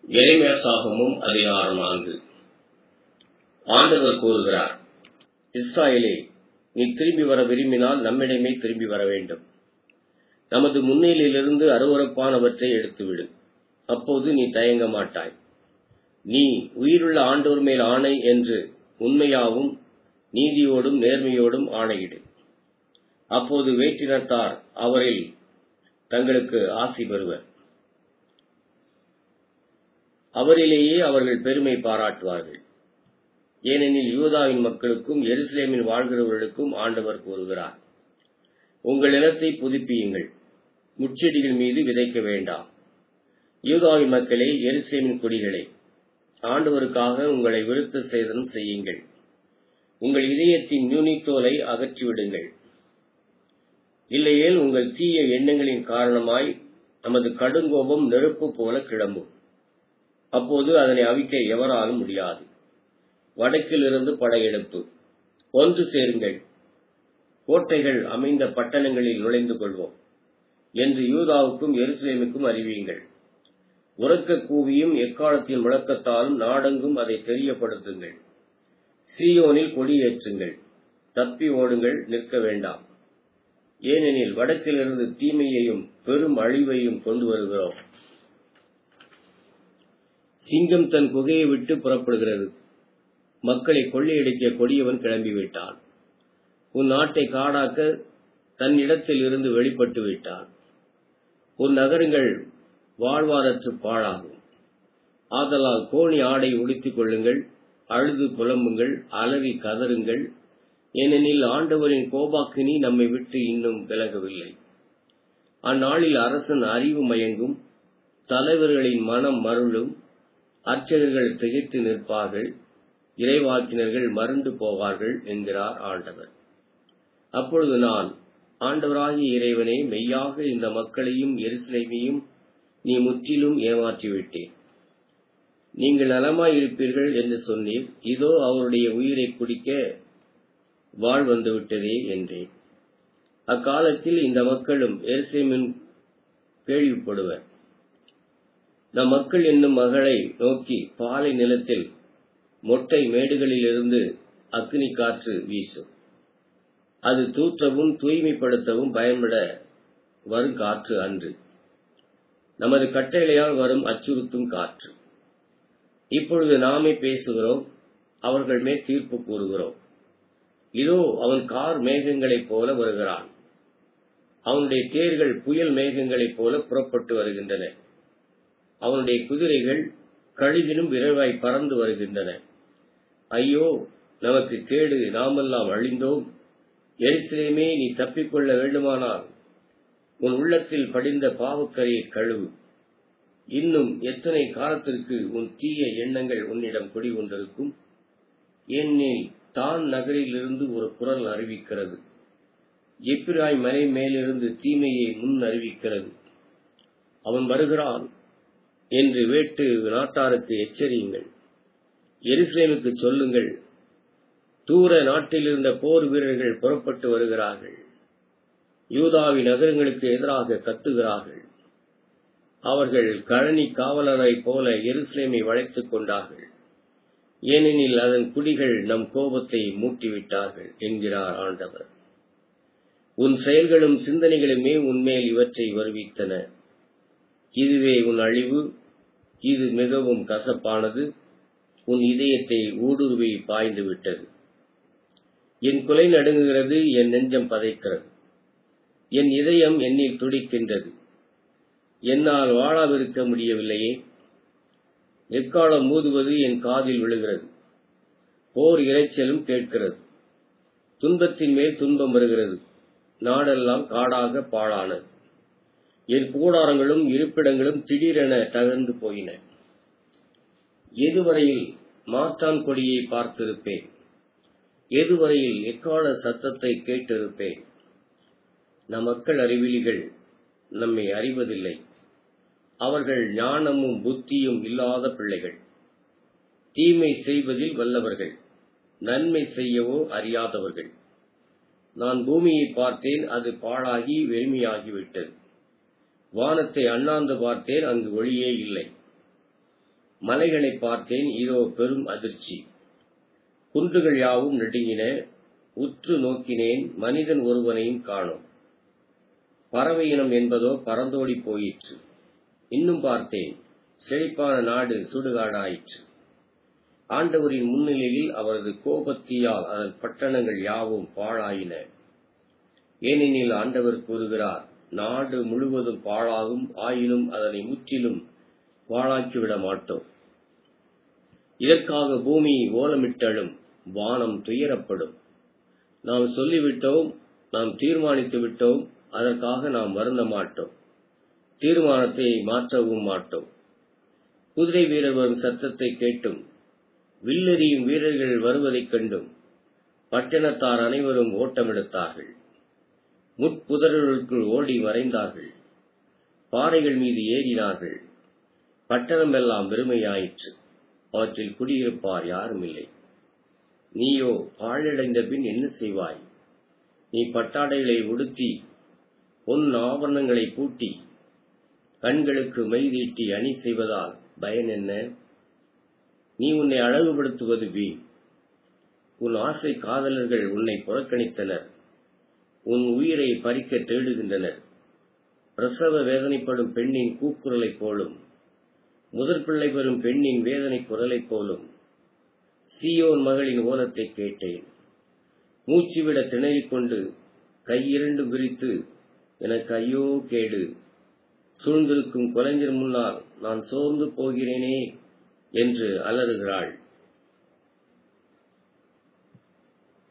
எரேமியாசாகமும் அதிகாரம் நான்கு ஆண்டவர் கூறுகிறார் இஸ்ராயலே நீ திரும்பி வர விரும்பினால் நம்மிடமே திரும்பி வர வேண்டும் நமது முன்னிலிருந்து அருவறுப்பானவற்றை எடுத்துவிடு அப்போது நீ தயங்க மாட்டாய் நீ உயிருள்ள ஆண்டோர் மேல் ஆணை என்று உண்மையாவும் நீதியோடும் நேர்மையோடும் ஆணையிடு அப்போது வேற்றினத்தார் அவரில் தங்களுக்கு ஆசி பெறுவர் அவரிலேயே அவர்கள் பெருமை பாராட்டுவார்கள் ஏனெனில் யூதாவின் மக்களுக்கும் எருசலேமில் வாழ்கிறவர்களுக்கும் ஆண்டவர் கூறுகிறார் உங்கள் நிலத்தை புதுப்பியுங்கள் முச்செடிகள் மீது விதைக்க வேண்டாம் யூதாவின் மக்களே எருசலேமின் குடிகளே ஆண்டவருக்காக உங்களை விருத்த சேதனம் செய்யுங்கள் உங்கள் இதயத்தின் யூனித்தோலை அகற்றிவிடுங்கள் இல்லையேல் உங்கள் தீய எண்ணங்களின் காரணமாய் நமது கடுங்கோபம் நெருப்பு போல கிளம்பும் அப்போது அதனை அவிக்க எவராலும் முடியாது வடக்கிலிருந்து படையெடுப்பு ஒன்று சேருங்கள் கோட்டைகள் அமைந்த பட்டணங்களில் நுழைந்து கொள்வோம் என்று யூதாவுக்கும் எருசலேமுக்கும் அறிவியுங்கள் உறக்க கூவியும் எக்காலத்தின் முழக்கத்தாலும் நாடெங்கும் அதை தெரியப்படுத்துங்கள் சீயோனில் கொடியேற்றுங்கள் தப்பி ஓடுங்கள் நிற்க வேண்டாம் ஏனெனில் வடக்கிலிருந்து தீமையையும் பெரும் அழிவையும் கொண்டு வருகிறோம் சிங்கம் தன் குகையை விட்டு புறப்படுகிறது மக்களை கொள்ளையடிக்க கொடியவன் கிளம்பிவிட்டான் உன் நாட்டை காடாக்க தன் இடத்தில் இருந்து வெளிப்பட்டு விட்டான் உன் நகரங்கள் வாழ்வாரற்று பாழாகும் ஆதலால் கோணி ஆடை உடுத்திக் கொள்ளுங்கள் அழுது புலம்புங்கள் அலறி கதறுங்கள் ஏனெனில் ஆண்டவரின் கோபாக்கினி நம்மை விட்டு இன்னும் விலகவில்லை அந்நாளில் அரசன் அறிவு மயங்கும் தலைவர்களின் மனம் மருளும் அர்ச்சகர்கள் திகைத்து நிற்பார்கள் இறைவாக்கினர்கள் மருண்டு போவார்கள் என்கிறார் ஆண்டவர் அப்பொழுது நான் ஆண்டவராகிய இறைவனே மெய்யாக இந்த மக்களையும் எருசலேமையும் நீ முற்றிலும் ஏமாற்றிவிட்டேன் நீங்கள் நலமாயிருப்பீர்கள் என்று சொன்னீர் இதோ அவருடைய உயிரை குடிக்க வாழ் வந்துவிட்டதே என்றேன் அக்காலத்தில் இந்த மக்களும் எருசலேமின் கேள்விப்படுவர் நம் மக்கள் என்னும் மகளை நோக்கி பாலை நிலத்தில் மொட்டை மேடுகளிலிருந்து அக்னி காற்று வீசும் அது தூற்றவும் தூய்மைப்படுத்தவும் பயன்பட வரும் காற்று அன்று நமது கட்டளையால் வரும் அச்சுறுத்தும் காற்று இப்பொழுது நாமே பேசுகிறோம் அவர்கள் மேல் தீர்ப்பு கூறுகிறோம் இதோ அவன் கார் மேகங்களைப் போல வருகிறான் அவனுடைய தேர்கள் புயல் மேகங்களைப் போல புறப்பட்டு வருகின்றன அவனுடைய குதிரைகள் கழுகினும் விரைவாய் பறந்து வருகின்றன ஐயோ நமக்கு கேடு நாமெல்லாம் அழிந்தோம் எரிசிலேமே நீ தப்பிக்கொள்ள வேண்டுமானால் உன் உள்ளத்தில் படிந்த பாவக்கரையை கழுவு இன்னும் எத்தனை காலத்திற்கு உன் தீய எண்ணங்கள் உன்னிடம் குடிகொண்டிருக்கும் ஏனெனில் தான் நகரிலிருந்து ஒரு குரல் அறிவிக்கிறது எப்பிராய் மலை மேலிருந்து தீமையை முன் அறிவிக்கிறது அவன் வருகிறான் என்று வேட்டு நாட்டாருக்கு எச்சரியுங்கள் எருசலேமுக்கு சொல்லுங்கள் தூர நாட்டில் இருந்த போர் வீரர்கள் புறப்பட்டு வருகிறார்கள் யூதாவின் நகரங்களுக்கு எதிராக கத்துகிறார்கள் அவர்கள் கழனி காவலரைப் போல எருசலேமை வளைத்துக் கொண்டார்கள் ஏனெனில் அதன் குடிகள் நம் கோபத்தை மூட்டிவிட்டார்கள் என்கிறார் ஆண்டவர் உன் செயல்களும் சிந்தனைகளுமே உன்மேல் இவற்றை வருவித்தன இதுவே உன் அழிவு இது மிகவும் கசப்பானது உன் இதயத்தை ஊடுருவி பாய்ந்து விட்டது என் குலை நடுங்குகிறது என் நெஞ்சம் பதைக்கிறது என் இதயம் என்னில் துடிக்கின்றது என்னால் வாழாவிருக்க முடியவில்லையே எக்காலம் மூதுவது என் காதில் விழுகிறது போர் இறைச்சலும் கேட்கிறது துன்பத்தின் மேல் துன்பம் வருகிறது நாடெல்லாம் காடாக பாழானது என் கூடாரங்களும் இருப்பிடங்களும் திடீரென தகர்ந்து போயின எதுவரையில் மாற்றான் கொடியை பார்த்திருப்பேன் எதுவரையில் எக்கால சத்தத்தை கேட்டிருப்பேன் நம் மக்கள் அறிவிலிகள் நம்மை அறிவதில்லை அவர்கள் ஞானமும் புத்தியும் இல்லாத பிள்ளைகள் தீமை செய்வதில் வல்லவர்கள் நன்மை செய்யவோ அறியாதவர்கள் நான் பூமியை பார்த்தேன் அது பாழாகி வெறுமையாகிவிட்டது வானத்தை அண்ணாந்து பார்த்தேன் அங்கு ஒளியே இல்லை மலைகளை பார்த்தேன் இதோ பெரும் அதிர்ச்சி குன்றுகள் யாவும் நடுங்கின உற்று நோக்கினேன் மனிதன் ஒருவனையும் காணோம் பறவை இனம் என்பதோ பறந்தோடி போயிற்று இன்னும் பார்த்தேன் செழிப்பான நாடு சுடுகாடாயிற்று ஆண்டவரின் முன்னிலையில் அவரது கோபத்தியால் அதன் பட்டணங்கள் யாவும் பாழாயின ஏனெனில் ஆண்டவர் கூறுகிறார் நாடு முழுவதும் பாழாகும் ஆயினும் அதனை முற்றிலும் பாழாக்கிவிட மாட்டோம் இதற்காக பூமி ஓலமிட்டழும் வானம் துயரப்படும் நாம் சொல்லிவிட்டோம் நாம் தீர்மானித்து விட்டோம் அதற்காக நாம் வருந்த மாட்டோம் தீர்மானத்தை மாற்றவும் மாட்டோம் குதிரை வீரர் வரும் சத்தத்தை கேட்டும் வில்லெறியும் வீரர்கள் வருவதைக் கண்டும் பட்டணத்தார் அனைவரும் ஓட்டமெடுத்தார்கள் முட்புதர்களுக்குள் ஓடி மறைந்தார்கள் பாறைகள் மீது ஏறினார்கள் பட்டணம் எல்லாம் வெறுமையாயிற்று அவற்றில் குடியிருப்பார் யாரும் இல்லை நீயோ பாழடைந்த பின் என்ன செய்வாய் நீ பட்டாடைகளை உடுத்தி பொன் ஆபரணங்களை பூட்டி கண்களுக்கு மைதீட்டி அணி செய்வதால் பயன் என்ன நீ உன்னை அழகுபடுத்துவது வீண் உன் ஆசை காதலர்கள் உன்னை புறக்கணித்தனர் உன் உயிரை பறிக்க தேடுகின்றனர் பிரசவ வேதனைப்படும் பெண்ணின் கூக்குரலைப் போலும் முதற்பிள்ளை பெறும் பெண்ணின் வேதனை குரலைப் போலும் சீயோன் மகளின் ஓலத்தை கேட்டேன் மூச்சுவிட திணறிக் கொண்டு கையிரண்டு விரித்து எனக்கு ஐயோ கேடு சூழ்ந்திருக்கும் கொலைஞர் முன்னால் நான் சோர்ந்து போகிறேனே என்று அலறுகிறாள்